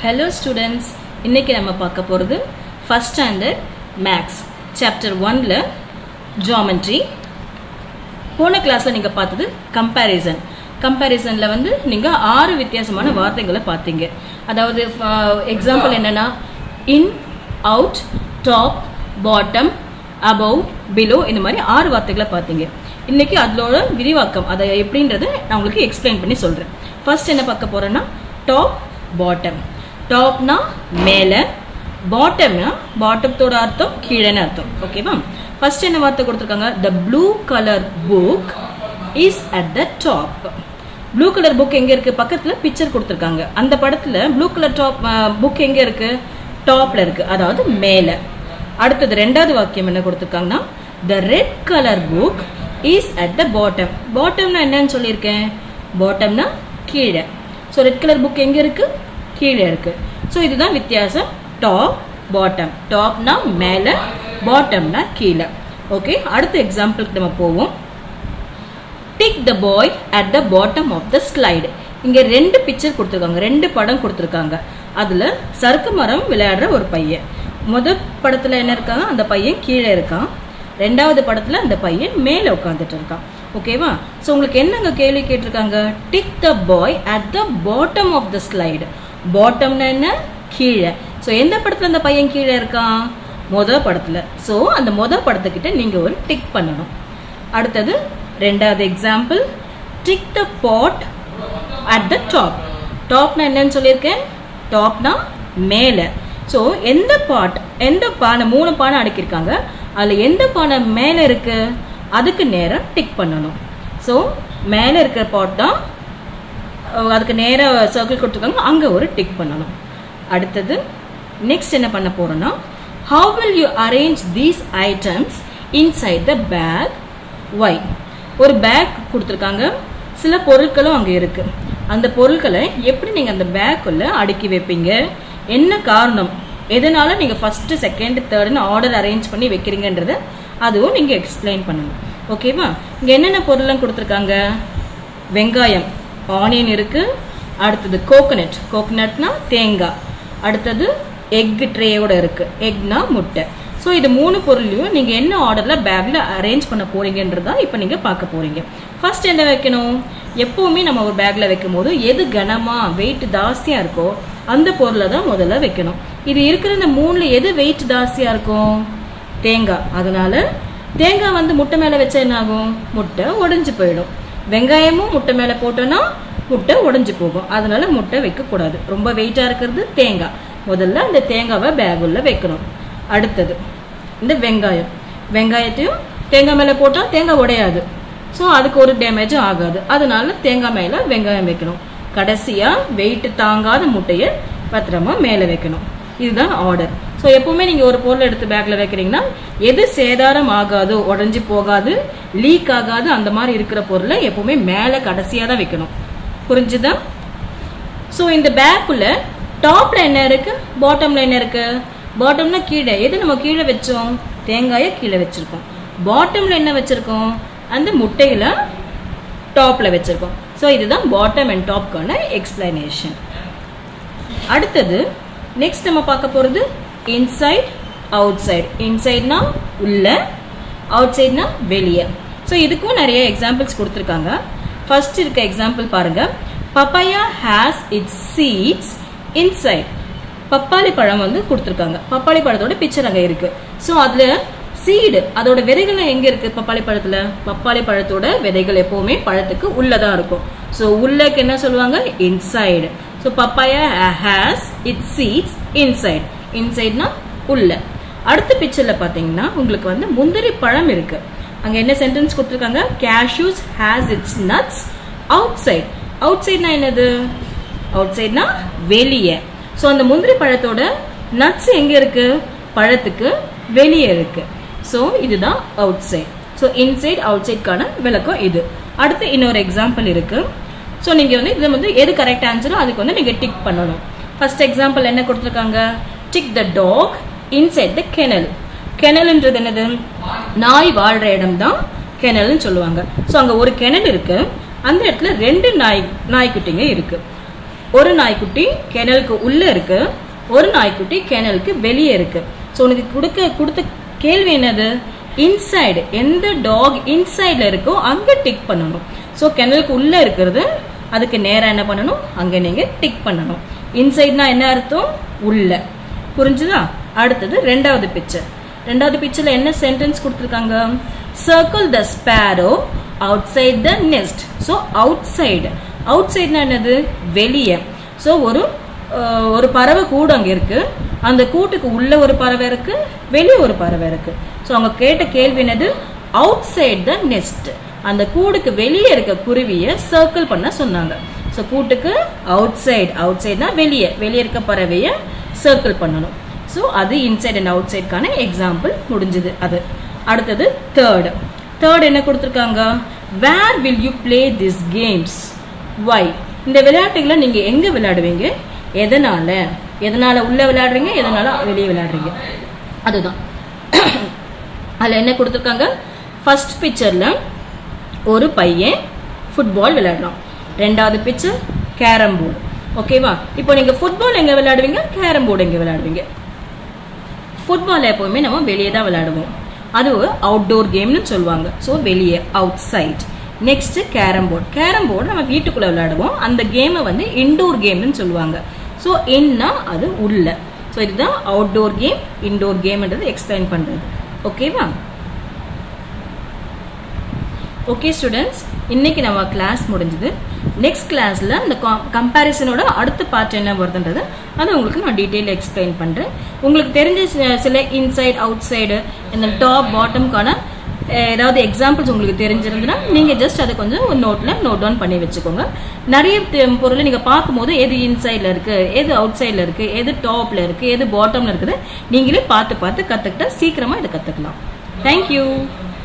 hello students இன்னைக்கு நம்ம பார்க்க போகிறது ஃபர்ஸ்ட் ஸ்டாண்டர்ட் மேக்ஸ் சாப்டர் ஒன்ல ஜாமெட்ரி போன கிளாஸ்ல நீங்க பார்த்தது கம்பேரிசன் கம்பேரிசன்ல வந்து நீங்க ஆறு வித்தியாசமான வார்த்தைகளை பார்த்தீங்க அதாவது எக்ஸாம்பிள் என்னன்னா in out top bottom above below இந்த மாதிரி ஆறு வார்த்தைகளை பார்த்தீங்க இன்னைக்கு அதோட விரிவாக்கம் அதை எப்படின்றத நான் உங்களுக்கு எக்ஸ்பிளைன் பண்ணி சொல்றேன் ஃபர்ஸ்ட் என்ன பார்க்க போறேன்னா டாப் பாட்டம் டாப்னா மேலே பாட்டம்னா பாட்டத்தோட அர்த்தம் கீழேன்னு அர்த்தம் ஓகேவா ஃபர்ஸ்ட் என்ன வார்த்தை கொடுத்துருக்காங்க the blue colour book is at the top blue colour book எங்க இருக்கு பக்கத்துல பிக்சர் கொடுத்துருக்காங்க அந்த படத்துல ப்ளூ கலர் டாப் புக் எங்க இருக்கு டாப்ல இருக்கு அதாவது மேல அடுத்தது ரெண்டாவது வாக்கியம் என்ன கொடுத்துருக்காங்கன்னா the red colour book is at the bottom பாட்டம்னா என்னன்னு சொல்லியிருக்கேன் பாட்டம்னா கீழே ஸோ ரெட் கலர் புக் எங்க இருக்கு கீழே இருக்கு ஸோ இதுதான் வித்தியாசம் டாப் பாட்டம் டாப்னா மேலே பாட்டம்னா கீழே ஓகே அடுத்த எக்ஸாம்பிளுக்கு நம்ம போவோம் tick the boy at the bottom of the slide இங்க ரெண்டு பிக்சர் கொடுத்துருக்காங்க ரெண்டு படம் கொடுத்துருக்காங்க அதுல சறுக்கு மரம் விளையாடுற ஒரு பையன் முத படத்துல என்ன இருக்காங்க அந்த பையன் கீழே இருக்கான் ரெண்டாவது படத்துல அந்த பையன் மேல உட்காந்துட்டு இருக்கான் ஓகேவா ஸோ உங்களுக்கு என்னங்க கேள்வி கேட்டிருக்காங்க tick the boy at the bottom of the slide பாட்டம்னா என்ன கீழே ஸோ எந்த படத்துல அந்த பையன் கீழே இருக்கான் முத படத்துல ஸோ அந்த முத படத்துக்கிட்ட நீங்க ஒரு டிக் பண்ணணும் அடுத்தது ரெண்டாவது example tick the pot at the top டாப்னா என்னன்னு சொல்லியிருக்கேன் டாப்னா மேலே ஸோ எந்த பாட் எந்த பானை மூணு பானை அடுக்கியிருக்காங்க அதில் எந்த பானை மேலே இருக்கு அதுக்கு நேரம் டிக் பண்ணணும் ஸோ மேலே இருக்கிற பாட் தான் அதுக்கு நேராக சர்க்கிள் கொடுத்துருக்காங்க அங்கே ஒரு டிக் பண்ணணும் அடுத்தது நெக்ஸ்ட் என்ன பண்ண போறோம்னா how will you arrange these items inside the bag why ஒரு பேக் கொடுத்துருக்காங்க சில பொருட்களும் அங்கே இருக்கு அந்த பொருட்களை எப்படி நீங்கள் அந்த பேக்குள்ள அடுக்கி வைப்பீங்க என்ன காரணம் எதனால நீங்கள் ஃபர்ஸ்ட் செகண்ட் தேர்டுன்னு ஆர்டர் அரேஞ்ச் பண்ணி வைக்கிறீங்கன்றத அதுவும் நீங்கள் எக்ஸ்பிளைன் பண்ணணும் ஓகேவா இங்கே என்னென்ன பொருள்லாம் கொடுத்துருக்காங்க வெங்காயம் ஆனியன் இருக்கு அடுத்தது கோகனட் கோகனட்னா தேங்காய் அடுத்தது எக் ட்ரேயோட இருக்கு எக்னா முட்டை ஸோ இது மூணு பொருளையும் நீங்கள் என்ன ஆர்டரில் பேக்கில் அரேஞ்ச் பண்ண போறீங்கன்றதா இப்போ நீங்கள் பார்க்க போறீங்க ஃபர்ஸ்ட் என்ன வைக்கணும் எப்பவுமே நம்ம ஒரு பேக்கில் வைக்கும் போது எது கனமாக வெயிட் ஜாஸ்தியாக இருக்கோ அந்த பொருளை தான் முதல்ல வைக்கணும் இது இருக்கிற இந்த மூணில் எது வெயிட் ஜாஸ்தியாக இருக்கும் தேங்காய் அதனால தேங்காய் வந்து முட்டை மேலே வச்சா என்ன ஆகும் முட்டை உடஞ்சி போயிடும் வெங்காயமும் முட்டை மேலே போட்டோன்னா முட்டை உடஞ்சி போகும் அதனால முட்டை வைக்கக்கூடாது ரொம்ப வெயிட்டாக இருக்கிறது தேங்காய் முதல்ல அந்த தேங்காவை பேகுள்ள வைக்கணும் அடுத்தது இந்த வெங்காயம் வெங்காயத்தையும் தேங்காய் மேலே போட்டால் தேங்காய் உடையாது ஸோ அதுக்கு ஒரு டேமேஜும் ஆகாது அதனால தேங்காய் மேலே வெங்காயம் வைக்கணும் கடைசியாக வெயிட் தாங்காத முட்டையை பத்திரமா மேலே வைக்கணும் இதுதான் ஆர்டர் ஸோ எப்பவுமே நீங்கள் ஒரு பொருள் எடுத்து பேக்கில் வைக்கிறீங்கன்னா எது சேதாரம் ஆகாதோ உடஞ்சி போகாது லீக் ஆகாது அந்த மாதிரி இருக்கிற பொருளை எப்பவுமே மேலே கடைசியாக தான் வைக்கணும் புரிஞ்சுதா ஸோ இந்த பேக்குள்ள டாப்ல என்ன இருக்கு பாட்டம்ல என்ன இருக்கு பாட்டம்னா கீழே எது நம்ம கீழே வச்சோம் தேங்காயை கீழே வச்சிருக்கோம் பாட்டம்ல என்ன வச்சிருக்கோம் அந்த முட்டையில டாப்ல வச்சிருக்கோம் ஸோ இதுதான் பாட்டம் அண்ட் டாப்க்கான எக்ஸ்பிளனேஷன் அடுத்தது நெக்ஸ்ட் நம்ம பார்க்க போறது இன்சைட் அவுட் சைட் இன்சைட்னா உள்ள அவுட் சைட்னா வெளியே ஸோ இதுக்கும் நிறைய எக்ஸாம்பிள்ஸ் கொடுத்துருக்காங்க ஃபர்ஸ்ட் இருக்க எக்ஸாம்பிள் பாருங்க papaya has its seeds inside பப்பாளி பழம் வந்து கொடுத்துருக்காங்க பப்பாளி பழத்தோட பிக்சர் அங்கே இருக்கு ஸோ அதுல சீடு அதோட விதைகள் எங்க இருக்கு பப்பாளி பழத்துல பப்பாளி பழத்தோட விதைகள் எப்பவுமே பழத்துக்கு உள்ளதான் இருக்கும் ஸோ உள்ளக்கு என்ன சொல்லுவாங்க inside so papaya has it seeds inside இன்சைட்னா உள்ள அடுத்த பிக்சர்ல பாத்தீங்கன்னா உங்களுக்கு வந்து முந்திரி பழம் இருக்கு அங்க என்ன சென்டென்ஸ் கொடுத்துருக்காங்க cashews has its nuts outside out சைட்னா என்னது அவுட் சைட்னா வெளியே ஸோ அந்த முந்திரி பழத்தோட நட்ஸ் எங்க இருக்கு பழத்துக்கு வெளியே இருக்கு ஸோ இதுதான் outside so inside out சைட்கான விளக்கம் இது அடுத்து இன்னொரு எக்ஸாம்பிள் இருக்கு ஸோ நீங்க வந்து இதில் வந்து எது கரெக்ட் ஆன்சரோ அதுக்கு வந்து நீங்க டிக் பண்ணணும் ஃபர்ஸ்ட் எக்ஸாம்பிள் என்ன கொடுத்துருக்காங்க tick the dog inside the kennel கெனல்ன்றது என்னது நாய் வாழ்ற இடம் தான் கெனல்னு சொல்லுவாங்க ஸோ அங்கே ஒரு கிணல் இருக்கு அந்த இடத்துல ரெண்டு நாய் நாய்க்குட்டிங்க இருக்கு ஒரு நாய்க்குட்டி கிணலுக்கு உள்ள இருக்கு ஒரு நாய்க்குட்டி கிணலுக்கு வெளியே இருக்கு ஸோ உனக்கு கொடுக்க கொடுத்த கேள்வி என்னது இன்சைடு எந்த டாக் இன்சைட்ல இருக்கோ அங்க டிக் பண்ணணும் ஸோ கிணலுக்கு உள்ள இருக்கிறது அதுக்கு நேரா என்ன பண்ணணும் அங்க நீங்க டிக் பண்ணணும் இன்சைட்னா என்ன அர்த்தம் உள்ள புரிஞ்சுதா அடுத்தது ரெண்டாவது பிக்சர் ரெண்டாவது பிக்சர்ல என்ன சென்டென்ஸ் கொடுத்துருக்காங்க circle the sparrow outside the nest so outside அவுட் சைட்னா என்னது வெளியே ஸோ ஒரு அஹ், ஒரு பறவை கூடு அங்க இருக்கு அந்த கூட்டுக்கு உள்ள ஒரு பறவை இருக்கு வெளியே ஒரு பறவை இருக்கு ஸோ அவங்க கேட்ட கேள்வி என்னது அவுட் சைட் த நெஸ்ட் அந்த கூடுக்கு வெளியே இருக்க குருவியை சர்க்கிள் பண்ண சொன்னாங்க ஸோ கூட்டுக்கு அவுட் சைடு அவுட் சைட்னா வெளியே வெளியே இருக்க பறவையை சர்க்கிள் பண்ணணும் ஸோ அது இன்சைட் அண்ட் அவுட் சைட்கான எக்ஸாம்பிள் முடிஞ்சது அது அடுத்தது தேர்ட் தேர்ட் என்ன கொடுத்துருக்காங்க where will you play this games why இந்த விளையாட்டுகளை நீங்க எங்க விளையாடுவீங்க எதனால எதனால உள்ள விளையாடுறீங்க எதனால வெளியே விளையாடுறீங்க அதுதான் அதுல என்ன கொடுத்துருக்காங்க ஃபர்ஸ்ட் பிக்சர்ல ஒரு பையன் ஃபுட்பால் விளையாடுறான் ரெண்டாவது பிக்சர் கேரம் போர்டு ஓகேவா இப்போ நீங்க ஃபுட்பால் எங்க விளையாடுவீங்க கேரம் போர்டு எங்க விளையாடுவீங்க ஃபுட்பால் எப்பவுமே நம்ம வெளியே தான் விளையாடுவோம் அது அவுட்டோர் கேம்னு சொல்லுவாங்க ஸோ வெளியே outside next carrom board carrom board நம்ம வீட்டுக்குள்ள விளையாடுவோம் அந்த கேமை வந்து இன்டோர் கேம்னு சொல்லுவாங்க ஸோ என்ன அது உள்ள ஸோ இதுதான் அவுட்டோர் கேம் இன்டோர் கேம்ன்றது எக்ஸ்பிளைன் பண்றது ஓகேவா ஓகே ஸ்டூடெண்ட்ஸ் இன்னைக்கு நம்ம கிளாஸ் முடிஞ்சது நெக்ஸ்ட் கிளாஸ்ல இந்த கம்பேரிசனோட அடுத்த பார்ட் என்ன வருதுன்றது அதை உங்களுக்கு நான் டீட்டெயில் எக்ஸ்பிளைன் பண்றேன் உங்களுக்கு தெரிஞ்ச சி- சில இன்சைட் அவுட் சைடு இந்த டாப் பாட்டம்கான ஏதாவது எக்ஸாம்பிள்ஸ் உங்களுக்கு தெரிஞ்சிருந்ததுன்னா நீங்க ஜஸ்ட் அதை கொஞ்சம் ஒரு நோட்ல நோட் டவுன் பண்ணி வச்சுக்கோங்க நிறைய தி- பொருளை நீங்க பார்க்கும்போது எது இன்சைட்ல இருக்கு எது அவுட் சைட்ல இருக்கு எது டாப்ல இருக்கு எது பாட்டம்ல இருக்குது நீங்களே பார்த்து பார்த்து கத்துக்கிட்டா சீக்கிரமா இதை கத்துக்கலாம் தேங்க்யூ